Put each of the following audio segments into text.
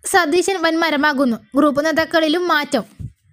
Satheesan വൻമരമാകുന്നു group നേതാക്കളിലും മാറ്റം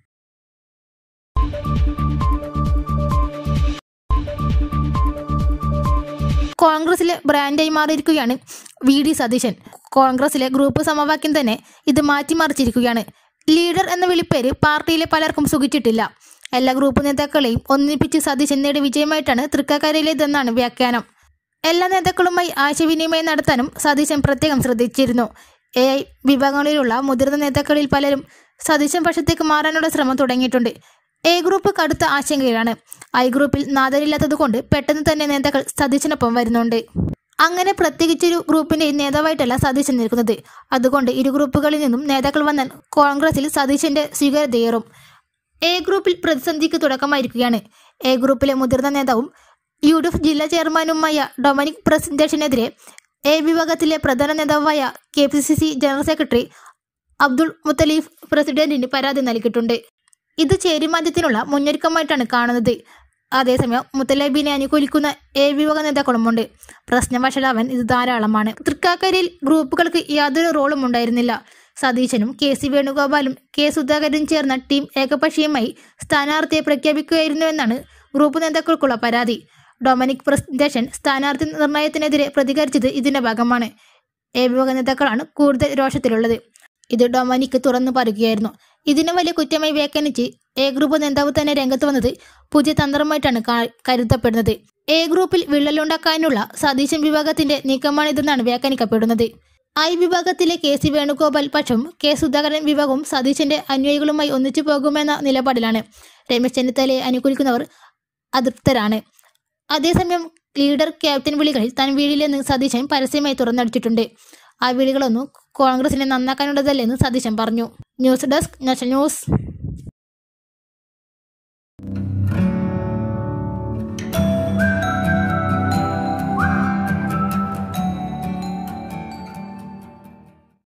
കോൺഗ്രസിലെ ബ്രാൻഡായി മാറിയിരിക്കുകയാണ് വി ഡി സതീശൻ കോൺഗ്രസിലെ ഗ്രൂപ്പ് സമവാക്യം തന്നെ ഇത് മാറ്റിമറിച്ചിരിക്കുകയാണ് ലീഡർ എന്ന വിളിപ്പേര് പാർട്ടിയിലെ പലർക്കും സുഖിച്ചിട്ടില്ല എല്ലാ ഗ്രൂപ്പ് നേതാക്കളെയും ഒന്നിപ്പിച്ച് സതീശൻ നേടിയ വിജയമായിട്ടാണ് തൃക്കാക്കരയിലേതെന്നാണ് വ്യാഖ്യാനം എല്ലാ നേതാക്കളുമായി ആശയവിനിമയം നടത്താനും സതീശൻ പ്രത്യേകം ശ്രദ്ധിച്ചിരുന്നു എ ഐ വിഭാഗങ്ങളിലുള്ള മുതിർന്ന നേതാക്കളിൽ പലരും സതീശൻ പക്ഷത്തേക്ക് മാറാനുള്ള ശ്രമം തുടങ്ങിയിട്ടുണ്ട് എ ഗ്രൂപ്പ് കടുത്ത ആശങ്കയിലാണ് ഐ ഗ്രൂപ്പിൽ നാദരില്ലാത്തതുകൊണ്ട് പെട്ടെന്ന് തന്നെ നേതാക്കൾ സതീശനൊപ്പം വരുന്നുണ്ട് അങ്ങനെ പ്രത്യേകിച്ചൊരു ഗ്രൂപ്പിന്റെ നേതാവായിട്ടല്ല സതീശൻ നിൽക്കുന്നത് അതുകൊണ്ട് ഇരു ഗ്രൂപ്പുകളിൽ നിന്നും നേതാക്കൾ വന്നാൽ കോൺഗ്രസിൽ സതീശന്റെ സ്വീകാര്യതയേറും എ ഗ്രൂപ്പിൽ പ്രതിസന്ധിക്ക് തുടക്കമായിരിക്കുകയാണ് എ ഗ്രൂപ്പിലെ മുതിർന്ന നേതാവും യു ഡി എഫ് ജില്ലാ ചെയർമാനുമായ ഡൊമിനിക് പ്രസന്റേഷനെതിരെ എ വിഭാഗത്തിലെ പ്രധാന നേതാവായ K P C C general secretary Abdul Muthaleef പ്രസിഡന്റിന് പരാതി നൽകിയിട്ടുണ്ട് ഇത് ചേരിമാറ്റത്തിനുള്ള മുന്നൊരുക്കമായിട്ടാണ് കാണുന്നത് അതേസമയം മുത്തലബിനെ അനുകൂലിക്കുന്ന എ വിഭാഗ നേതാക്കളുമുണ്ട് പ്രശ്നവശലാവൻ ഇത് ധാരാളമാണ് തൃക്കാക്കരയിൽ ഗ്രൂപ്പുകൾക്ക് യാതൊരു റോളും ഉണ്ടായിരുന്നില്ല സതീശനും കെ സി വേണുഗോപാലും കെ സുധാകരനും ചേർന്ന ടീം ഏകപക്ഷീയമായി സ്ഥാനാർത്ഥിയെ പ്രഖ്യാപിക്കുകയായിരുന്നുവെന്നാണ് ഗ്രൂപ്പ് നേതാക്കൾക്കുള്ള പരാതി ഡൊമിനിക് പ്രസന്റേഷൻ സ്ഥാനാർത്ഥി നിർണയത്തിനെതിരെ പ്രതികരിച്ചത് ഇതിന്റെ ഭാഗമാണ് എ വിഭാഗ നേതാക്കളാണ് കൂടുതൽ രോഷത്തിലുള്ളത് ഇത് ഡൊമിനിക് തുറന്നു പറയുകയായിരുന്നു ഇതിനെ വലിയ കുറ്റമായി വ്യാഖ്യാനിച്ച് എ ഗ്രൂപ്പ് നേതാവ് തന്നെ രംഗത്ത് വന്നത് പുതിയ തന്ത്രമായിട്ടാണ് കാ- കരുതപ്പെടുന്നത് എ ഗ്രൂപ്പിൽ വിള്ളലുണ്ടാക്കാനുള്ള സതീശൻ വിഭാഗത്തിന്റെ നീക്കമാണിതെന്നാണ് വ്യാഖ്യാനിക്കപ്പെടുന്നത് ഐ വിഭാഗത്തിലെ കെ സി വേണുഗോപാൽ പക്ഷം കെ സുധാകരൻ വിഭാഗവും സതീശന്റെ അനുയായികളുമായി ഒന്നിച്ചു പോകുമെന്ന നിലപാടിലാണ് രമേശ് ചെന്നിത്തലയെ അനുകൂലിക്കുന്നവർ അതൃപ്തരാണ് അതേസമയം ലീഡർ ക്യാപ്റ്റൻ വിളികളിൽ താൻ വീഴില്ലെന്ന് സതീശൻ പരസ്യമായി തുറന്നടിച്ചിട്ടുണ്ട് ആ വിളികളൊന്നും കോൺഗ്രസിനെ നന്നാക്കാനുള്ളതല്ലെന്ന് സതീശൻ പറഞ്ഞു ന്യൂസ് ഡെസ്ക് നാഷണൽ ന്യൂസ്